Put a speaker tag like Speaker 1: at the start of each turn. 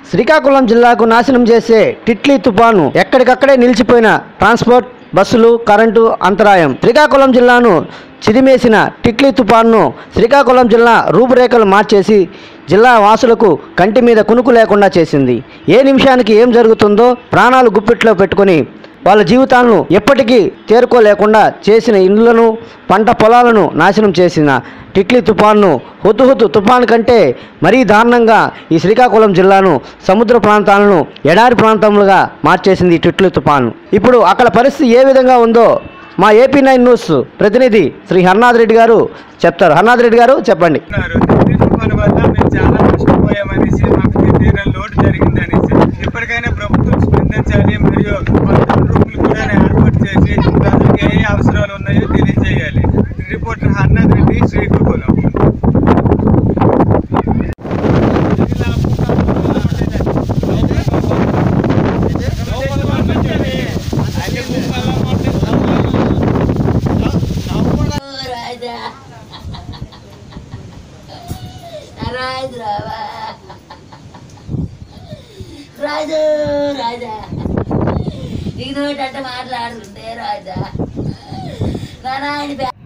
Speaker 1: శ్రీకాకుళం జిల్లాకు నాశనం చేసే టిట్లీ తుపాను ఎక్కడికక్కడే నిలిచిపోయిన ట్రాన్స్పోర్ట్ బస్సులు కరెంటు అంతరాయం శ్రీకాకుళం జిల్లాను చిదిమేసిన టిట్లీ తుపాన్ను శ్రీకాకుళం జిల్లా రూపురేఖలు మార్చేసి జిల్లా వాసులకు కంటి మీద కునుకు లేకుండా చేసింది ఏ నిమిషానికి ఏం జరుగుతుందో ప్రాణాలు గుప్పిట్లో పెట్టుకొని వాళ్ళ జీవితాలను ఎప్పటికీ తేరుకోలేకుండా చేసిన ఇండ్లను పంట పొలాలను నాశనం చేసిన టిట్లీ తుఫాన్ను హుతుహుతు తుఫాన్ కంటే మరీ దారుణంగా ఈ శ్రీకాకుళం జిల్లాను సముద్ర ప్రాంతాలను ఎడారి ప్రాంతములుగా మార్చేసింది ఈ టిట్లీ తుఫాను ఇప్పుడు అక్కడ పరిస్థితి ఏ విధంగా ఉందో మా ఏపీ నైన్ న్యూస్ ప్రతినిధి శ్రీ హర్నాథ్ రెడ్డి గారు చెప్తారు హర్నాథ్ రెడ్డి గారు చెప్పండి
Speaker 2: ఉన్నారు దిల్లీ తుఫాను వల్ల మేము చాలా నష్టపోయామనేసి మాకు తీరని లోటు జరిగిందనేసి ఇప్పటికైనా ప్రభుత్వం స్పందించాలి మరియు కంట్రోల్ రూమ్లు కూడా ఏర్పాటు చేసి ప్రజలకు ఏ ఏ అవసరాలు ఉన్నాయో తెలియజేయాలి రిపోర్టర్ హర్నాథ్ రెడ్డి శ్రీకాకుళం
Speaker 3: రాజా రాజు రావా రాజు రాజా నీకు నోటంటే మాట్లాడుతుంటే రాజా నా నాయన